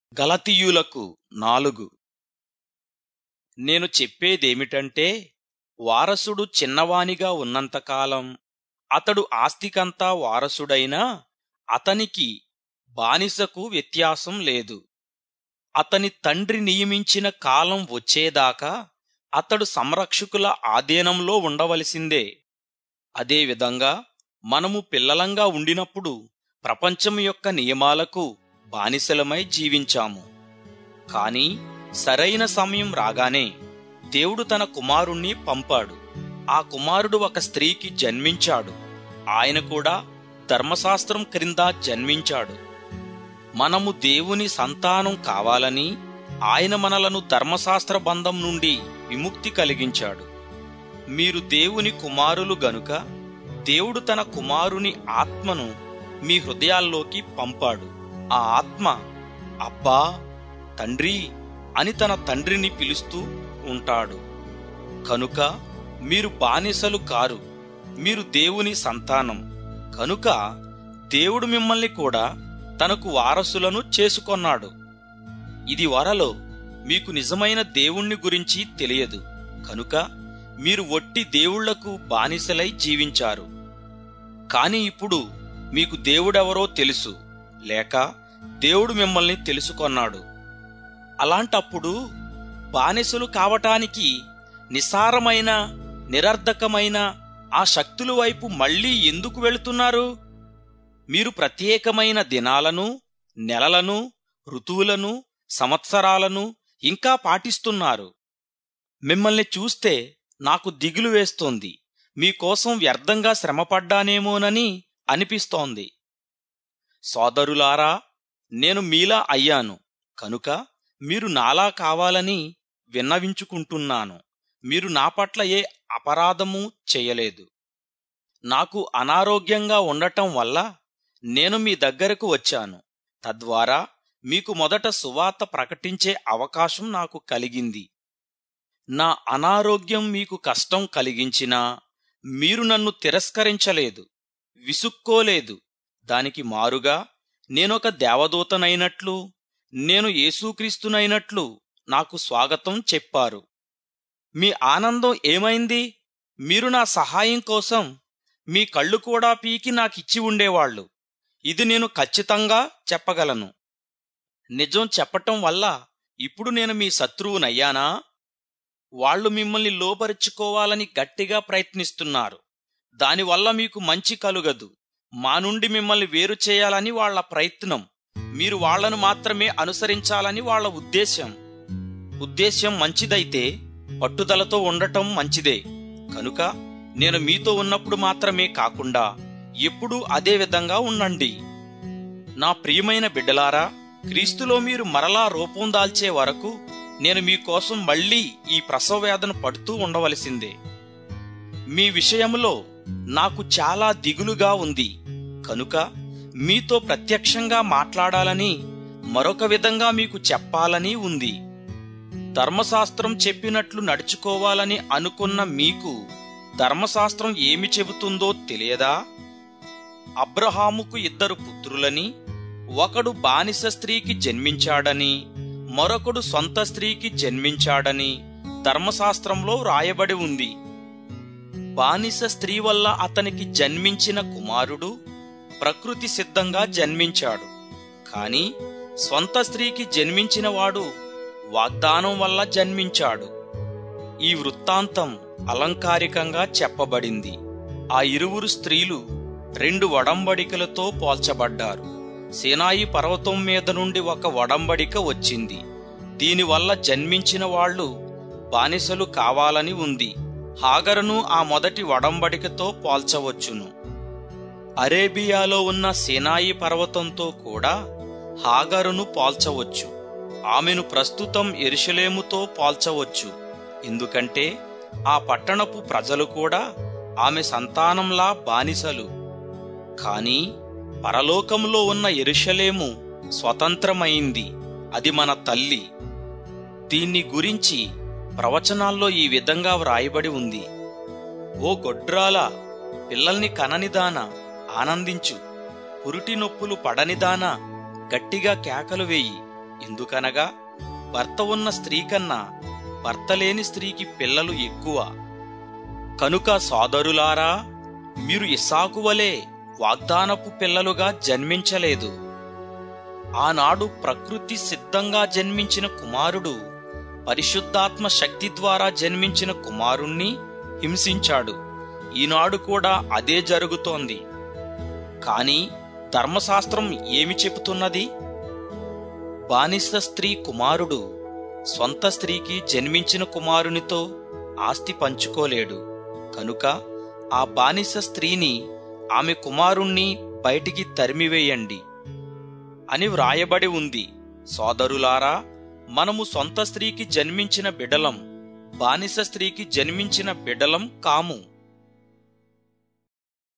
గలతీయులకు నాలుగు నేను చెప్పేదేమిటంటే వారసుడు చిన్నవానిగా ఉన్నంతకాలం అతడు ఆస్తికంతా వారసుడైనా అతనికి బానిసకు వ్యత్యాసం లేదు అతని తండ్రి నియమించిన కాలం వచ్చేదాకా అతడు సంరక్షకుల ఆధీనంలో ఉండవలసిందే అదేవిధంగా మనము పిల్లలంగా ఉండినప్పుడు ప్రపంచం యొక్క నియమాలకు బానిసలమై జీవించాము కాని సరైన సమయం రాగానే దేవుడు తన కుమారుణ్ణి పంపాడు ఆ కుమారుడు ఒక స్త్రీకి జన్మించాడు ఆయన కూడా ధర్మశాస్త్రం క్రింద జన్మించాడు మనము దేవుని సంతానం కావాలని ఆయన మనలను ధర్మశాస్త్ర బంధం నుండి విముక్తి కలిగించాడు మీరు దేవుని కుమారులు గనుక దేవుడు తన కుమారుని ఆత్మను మీ హృదయాల్లోకి పంపాడు ఆ ఆత్మ అబ్బా తండ్రి అని తన తండ్రిని పిలుస్తూ ఉంటాడు కనుక మీరు బానిసలు కారు మీరు దేవుని సంతానం కనుక దేవుడు మిమ్మల్ని కూడా తనకు వారసులను చేసుకొన్నాడు ఇది వరలో మీకు నిజమైన దేవుణ్ణి గురించి తెలియదు కనుక మీరు ఒట్టి దేవుళ్లకు బానిసలై జీవించారు కాని ఇప్పుడు మీకు దేవుడెవరో తెలుసు లేక దేవుడు మిమ్మల్ని తెలుసుకొన్నాడు అలాంటప్పుడు బానిసలు కావటానికి నిసారమైన నిరర్ధకమైన ఆ శక్తుల వైపు మళ్ళీ ఎందుకు వెళుతున్నారు మీరు ప్రత్యేకమైన దినాలను నెలలను ఋతువులను సంవత్సరాలను ఇంకా పాటిస్తున్నారు మిమ్మల్ని చూస్తే నాకు దిగులు వేస్తోంది మీకోసం వ్యర్థంగా శ్రమపడ్డానేమోనని అనిపిస్తోంది సోదరులారా నేను మీలా అయ్యాను కనుక మీరు నాలా కావాలని విన్నవించుకుంటున్నాను మీరు నా పట్ల ఏ అపరాధము చేయలేదు నాకు అనారోగ్యంగా ఉండటం వల్ల నేను మీ దగ్గరకు వచ్చాను తద్వారా మీకు మొదట సువార్త ప్రకటించే అవకాశం నాకు కలిగింది నా అనారోగ్యం మీకు కష్టం కలిగించినా మీరు నన్ను తిరస్కరించలేదు విసుక్కోలేదు దానికి మారుగా నేనొక దేవదూతనైనట్లు నేను యేసుక్రీస్తునైనట్లు నాకు స్వాగతం చెప్పారు మీ ఆనందం ఏమైంది మీరు నా సహాయం కోసం మీ కళ్ళు కూడా పీకి నాకిచ్చి ఉండేవాళ్ళు ఇది నేను ఖచ్చితంగా చెప్పగలను నిజం చెప్పటం వల్ల ఇప్పుడు నేను మీ శత్రువునయ్యానా వాళ్ళు మిమ్మల్ని లోపరుచుకోవాలని గట్టిగా ప్రయత్నిస్తున్నారు దానివల్ల మీకు మంచి కలుగదు మా నుండి మిమ్మల్ని వేరు చేయాలని వాళ్ళ ప్రయత్నం మీరు వాళ్లను మాత్రమే అనుసరించాలని వాళ్ళ ఉద్దేశ్యం ఉద్దేశ్యం మంచిదైతే పట్టుదలతో ఉండటం మంచిదే కనుక నేను మీతో ఉన్నప్పుడు మాత్రమే కాకుండా ఎప్పుడూ అదే విధంగా ఉండండి నా ప్రియమైన బిడ్డలారా క్రీస్తులో మీరు మరలా రూపం దాల్చే వరకు నేను మీకోసం మళ్ళీ ఈ ప్రసవ వేదన పడుతూ ఉండవలసిందే మీ విషయంలో నాకు చాలా దిగులుగా ఉంది కనుక మీతో ప్రత్యక్షంగా మాట్లాడాలని మరొక విధంగా మీకు చెప్పాలని ఉంది ధర్మశాస్త్రం చెప్పినట్లు నడుచుకోవాలని అనుకున్న మీకు ధర్మశాస్త్రం ఏమి చెబుతుందో తెలియదా అబ్రహాముకు ఇద్దరు పుత్రులని ఒకడు బానిస స్త్రీకి జన్మించాడని మరొకడు సొంత స్త్రీకి జన్మించాడని ధర్మశాస్త్రంలో వ్రాయబడి ఉంది బానిస స్త్రీ వల్ల అతనికి జన్మించిన కుమారుడు ప్రకృతి సిద్ధంగా జన్మించాడు కాని స్వంత స్త్రీకి జన్మించిన వాడు వాగ్దానం వల్ల జన్మించాడు ఈ వృత్తాంతం అలంకారికంగా చెప్పబడింది ఆ ఇరువురు స్త్రీలు రెండు వడంబడికలతో పోల్చబడ్డారు సేనాయి పర్వతం మీద నుండి ఒక వడంబడిక వచ్చింది దీనివల్ల జన్మించిన వాళ్ళు బానిసలు కావాలని ఉంది హాగరును ఆ మొదటి వడంబడికతో పోల్చవచ్చును అరేబియాలో ఉన్న సేనాయి పర్వతంతో కూడా హాగరును పోల్చవచ్చు ఆమెను ప్రస్తుతం ఎరుషలేముతో పోల్చవచ్చు ఎందుకంటే ఆ పట్టణపు ప్రజలు కూడా ఆమె సంతానంలా బానిసలు కాని పరలోకంలో ఉన్న ఎరుషలేము స్వతంత్రమైంది అది మన తల్లి దీన్ని గురించి ప్రవచనాల్లో ఈ విధంగా వ్రాయబడి ఉంది ఓ గొడ్రాల పిల్లల్ని కననిదానా ఆనందించు పురిటి నొప్పులు పడనిదానా గట్టిగా కేకలు వేయి ఎందుకనగా భర్త ఉన్న స్త్రీ కన్నా భర్త లేని స్త్రీకి పిల్లలు ఎక్కువ కనుక సోదరులారా మీరు ఇస్సాకు వలె వాగ్దానపు పిల్లలుగా జన్మించలేదు ఆనాడు ప్రకృతి సిద్ధంగా జన్మించిన కుమారుడు పరిశుద్ధాత్మ శక్తి ద్వారా జన్మించిన కుమారుణ్ణి హింసించాడు ఈనాడు కూడా అదే జరుగుతోంది కాని ధర్మశాస్త్రం ఏమి చెబుతున్నది బానిస స్త్రీ కుమారుడు స్వంత స్త్రీకి జన్మించిన కుమారునితో ఆస్తి పంచుకోలేడు కనుక ఆ బానిస స్త్రీని ఆమె కుమారుణ్ణి బయటికి తరిమివేయండి అని వ్రాయబడి ఉంది సోదరులారా మనము సొంత స్త్రీకి జన్మించిన బిడలం బానిస స్త్రీకి జన్మించిన బిడలం కాము